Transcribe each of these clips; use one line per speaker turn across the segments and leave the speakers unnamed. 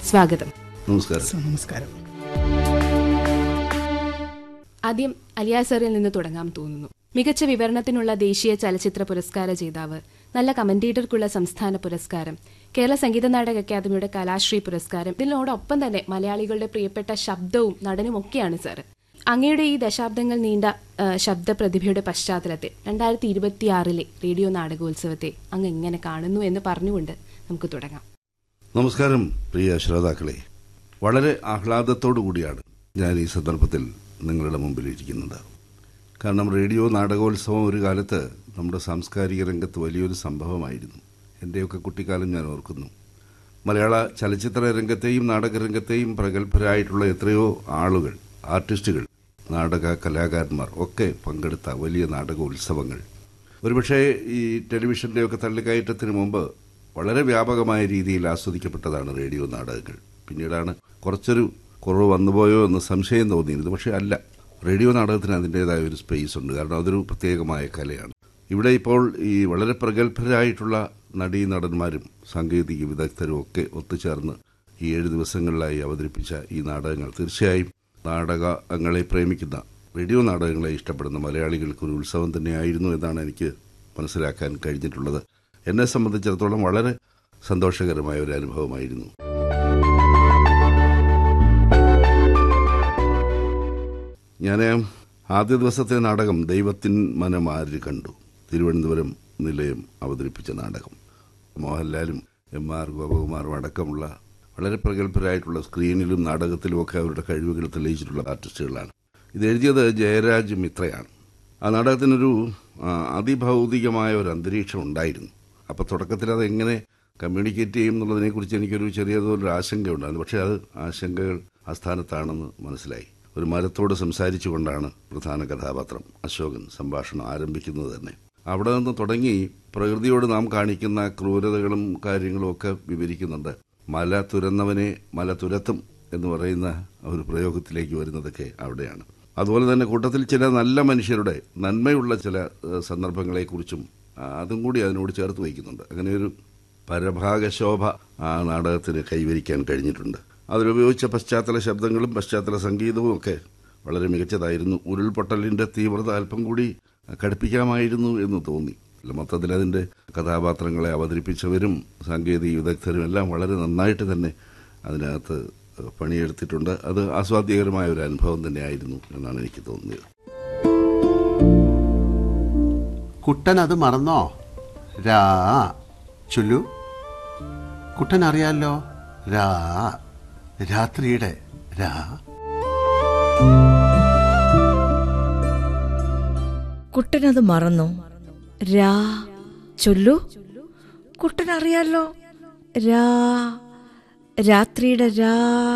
സ്വാഗതം
നമസ്കാരം
നമസ്കാരം
ആദ്യം അലിയാസറിൽ നിന്ന് തുടങ്ങാൻ തോന്നുന്നു മികച്ച വിവരണത്തിനുള്ള ദേശീയ ചലച്ചിത്ര പുരസ്കാര ജേതാവ് നല്ല കമന്റേറ്റർക്കുള്ള സംസ്ഥാന പുരസ്കാരം കേരള സംഗീത നാടക അക്കാദമിയുടെ കലാശ്രീ പുരസ്കാരം ഇതിനോടൊപ്പം തന്നെ മലയാളികളുടെ പ്രിയപ്പെട്ട ശബ്ദവും നടനും ഒക്കെയാണ് സാർ അങ്ങയുടെ ഈ ദശാബ്ദങ്ങൾ നീണ്ട ആ, ശബ്ദ പ്രതിഭയുടെ പശ്ചാത്തലത്തിൽ രണ്ടായിരത്തി ഇരുപത്തിയാറിലെ റേഡിയോ നാടകോത്സവത്തെ അങ്ങ് എങ്ങനെ കാണുന്നു എന്ന് പറഞ്ഞുകൊണ്ട് നമുക്ക് തുടങ്ങാം
നമസ്കാരം പ്രിയ ശ്രോതാക്കളെ വളരെ ആഹ്ലാദത്തോടു കൂടിയാണ് ഞാൻ ഈ സന്ദർഭത്തിൽ നിങ്ങളുടെ മുമ്പിൽ ഇരിക്കുന്നത് കാരണം റേഡിയോ നാടകോത്സവം ഒരു കാലത്ത് നമ്മുടെ സാംസ്കാരിക രംഗത്ത് വലിയൊരു സംഭവമായിരുന്നു എൻ്റെയൊക്കെ കുട്ടിക്കാലം ഞാൻ ഓർക്കുന്നു മലയാള ചലച്ചിത്ര രംഗത്തെയും നാടകരംഗത്തെയും പ്രഗത്ഭരായിട്ടുള്ള എത്രയോ ആളുകൾ ആർട്ടിസ്റ്റുകൾ നാടക കലാകാരന്മാർ ഒക്കെ പങ്കെടുത്ത വലിയ നാടകോത്സവങ്ങൾ ഒരുപക്ഷെ ഈ ടെലിവിഷൻ്റെയൊക്കെ തള്ളിക്കയറ്റത്തിന് മുമ്പ് വളരെ വ്യാപകമായ രീതിയിൽ ആസ്വദിക്കപ്പെട്ടതാണ് റേഡിയോ നാടകങ്ങൾ പിന്നീടാണ് കുറച്ചൊരു കുറവ് വന്നുപോയോ എന്ന് സംശയം തോന്നിയിരുന്നത് പക്ഷേ അല്ല റേഡിയോ നാടകത്തിന് അതിൻ്റെതായ ഒരു സ്പേസ് ഉണ്ട് കാരണം അതൊരു പ്രത്യേകമായ കലയാണ് ഇവിടെ ഇപ്പോൾ ഈ വളരെ പ്രഗത്ഭരായിട്ടുള്ള നടീ നടന്മാരും സാങ്കേതിക വിദഗ്ധരും ഒക്കെ ഒത്തുചേർന്ന് ഈ ഏഴ് ദിവസങ്ങളിലായി അവതരിപ്പിച്ച ഈ നാടകങ്ങൾ തീർച്ചയായും നാടകങ്ങളെ പ്രേമിക്കുന്ന റേഡിയോ നാടകങ്ങളെ ഇഷ്ടപ്പെടുന്ന മലയാളികൾക്ക് ഒരു ഉത്സവം തന്നെയായിരുന്നു എന്നാണ് എനിക്ക് മനസ്സിലാക്കാൻ കഴിഞ്ഞിട്ടുള്ളത് എന്നെ സംബന്ധിച്ചിടത്തോളം വളരെ സന്തോഷകരമായ ഒരു അനുഭവമായിരുന്നു ഞാൻ ആദ്യ ദിവസത്തെ നാടകം ദൈവത്തിൻ മനമാര് കണ്ടു തിരുവനന്തപുരം നിലയം അവതരിപ്പിച്ച നാടകം മോഹൻലാലും എം ആർ ഗോപകുമാറും അടക്കമുള്ള വളരെ പ്രഗത്ഭരായിട്ടുള്ള സ്ക്രീനിലും നാടകത്തിലും ഒക്കെ അവരുടെ കഴിവുകൾ തെളിയിച്ചിട്ടുള്ള ആർട്ടിസ്റ്റുകളാണ് ഇത് എഴുതിയത് ജയരാജ് മിത്രയാണ് ആ നാടകത്തിനൊരു ആ, അതിഭൗതികമായ ഒരു അന്തരീക്ഷം ഉണ്ടായിരുന്നു അപ്പോൾ തുടക്കത്തിൽ അത് എങ്ങനെ കമ്മ്യൂണിക്കേറ്റ് ചെയ്യും എന്നുള്ളതിനെക്കുറിച്ച് എനിക്കൊരു ചെറിയതൊരു ആശങ്കയുണ്ടായിരുന്നു പക്ഷേ അത് ആശങ്കകൾ ആസ്ഥാനത്താണെന്ന് മനസ്സിലായി ഒരു മരത്തോട് സംസാരിച്ചുകൊണ്ടാണ് പ്രധാന കഥാപാത്രം അശോകൻ സംഭാഷണം ആരംഭിക്കുന്നത് തന്നെ അവിടെ നിന്ന് തുടങ്ങി പ്രകൃതിയോട് നാം കാണിക്കുന്ന ക്രൂരതകളും കാര്യങ്ങളും ഒക്കെ വിവരിക്കുന്നുണ്ട് മല തുരന്നവനെ മല തുരത്തും എന്ന് പറയുന്ന ഒരു പ്രയോഗത്തിലേക്ക് വരുന്നതൊക്കെ അവിടെയാണ് അതുപോലെ തന്നെ കൂട്ടത്തിൽ ചില നല്ല മനുഷ്യരുടെ നന്മയുള്ള ചില ഏഹ്, സന്ദർഭങ്ങളെക്കുറിച്ചും ആ, അതും കൂടി അതിനോട് ചേർത്ത് വയ്ക്കുന്നുണ്ട് അങ്ങനെ ഒരു പരഭാഗശോഭ ആ നാടകത്തിന് കൈവരിക്കാൻ കഴിഞ്ഞിട്ടുണ്ട് അതിലുപയോഗിച്ച പശ്ചാത്തല ശബ്ദങ്ങളും പശ്ചാത്തല സംഗീതവും ഒക്കെ വളരെ മികച്ചതായിരുന്നു ഉരുൾപൊട്ടലിന്റെ തീവ്രത അല്പം കൂടി കടുപ്പിക്കാമായിരുന്നു എന്ന് തോന്നി അല്ല, മൊത്തത്തിൽ അതിന്റെ കഥാപാത്രങ്ങളെ അവതരിപ്പിച്ചവരും സാങ്കേതിക വിദഗ്ധരും എല്ലാം വളരെ നന്നായിട്ട് തന്നെ അതിനകത്ത് പണിയെടുത്തിട്ടുണ്ട് അത് ആസ്വാദ്യകരമായ ഒരു അനുഭവം തന്നെയായിരുന്നു എന്നാണ് എനിക്ക് തോന്നിയത്
കുട്ടൻ അത് മറന്നോ രാ ചൊല്ലു കുട്ടൻ അറിയാലോ രാ രാത്രിയുടെ രാ
കുട്ടനത് മറന്നു രാ ചൊല്ലു കുട്ടൻ അറിയാലോ രാ രാത്രിയുടെ രാ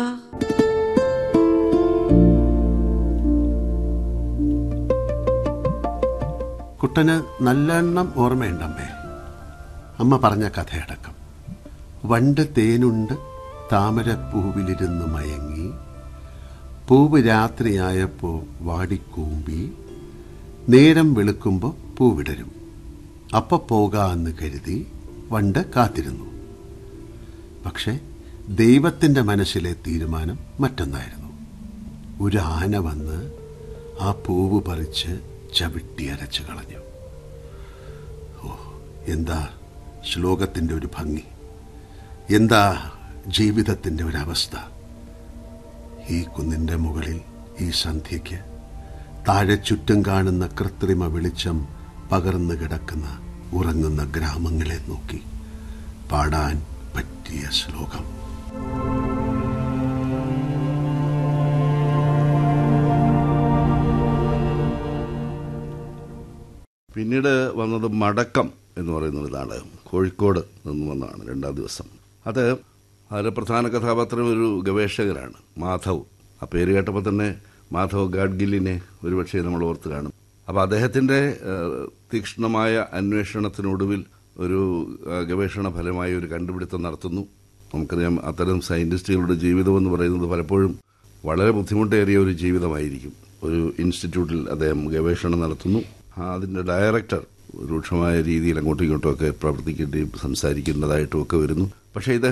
കുട്ടന് നല്ലെണ്ണം ഓർമ്മയുണ്ടമ്മേ അമ്മ പറഞ്ഞ കഥയടക്കം വണ്ട് തേനുണ്ട് താമരപ്പൂവിലിരുന്ന് മയങ്ങി പൂവ് രാത്രിയായപ്പോ വാടിക്കൂമ്പി നേരം വെളുക്കുമ്പോൾ പൂവിടരും അപ്പ പോകാന്ന് കരുതി വണ്ട് കാത്തിരുന്നു പക്ഷെ ദൈവത്തിന്റെ മനസ്സിലെ തീരുമാനം മറ്റൊന്നായിരുന്നു ഒരു ആന വന്ന് ആ പൂവ് പറിച്ച് ചവിട്ടി അരച്ചു കളഞ്ഞു ഓ എന്താ ശ്ലോകത്തിന്റെ ഒരു ഭംഗി എന്താ ജീവിതത്തിന്റെ ഒരവസ്ഥ ഈ കുന്നിന്റെ മുകളിൽ ഈ സന്ധ്യയ്ക്ക് താഴെ ചുറ്റും കാണുന്ന കൃത്രിമ വെളിച്ചം പകർന്നു കിടക്കുന്ന ഉറങ്ങുന്ന ഗ്രാമങ്ങളെ നോക്കി പാടാൻ പറ്റിയ ശ്ലോകം
പിന്നീട് വന്നത് മടക്കം എന്ന് പറയുന്ന ഒരു നാടകം കോഴിക്കോട് നിന്ന് വന്നതാണ് രണ്ടാം ദിവസം അത് അതിലെ പ്രധാന കഥാപാത്രം ഒരു ഗവേഷകനാണ് മാധവ് ആ പേര് കേട്ടപ്പോൾ തന്നെ മാധവ് ഗാഡ്ഗില്ലിനെ ഒരുപക്ഷെ നമ്മൾ ഓർത്ത് കാണും അപ്പോൾ അദ്ദേഹത്തിൻ്റെ ഏഹ്, തീക്ഷ്ണമായ അന്വേഷണത്തിനൊടുവിൽ ഒരു ആ, ഗവേഷണ ഫലമായി ഒരു കണ്ടുപിടുത്തം നടത്തുന്നു നമുക്കറിയാം അത്തരം സയന്റിസ്റ്റുകളുടെ ജീവിതം എന്ന് പറയുന്നത് പലപ്പോഴും വളരെ ബുദ്ധിമുട്ടേറിയ ഒരു ജീവിതമായിരിക്കും ഒരു ഇൻസ്റ്റിറ്റ്യൂട്ടിൽ അദ്ദേഹം ഗവേഷണം നടത്തുന്നു ആ, അതിന്റെ ഡയറക്ടർ രൂക്ഷമായ രീതിയിൽ അങ്ങോട്ടും ഇങ്ങോട്ടും ഒക്കെ പ്രവർത്തിക്കേണ്ടിയും സംസാരിക്കേണ്ടതായിട്ടും ഒക്കെ വരുന്നു പക്ഷേ ഇത്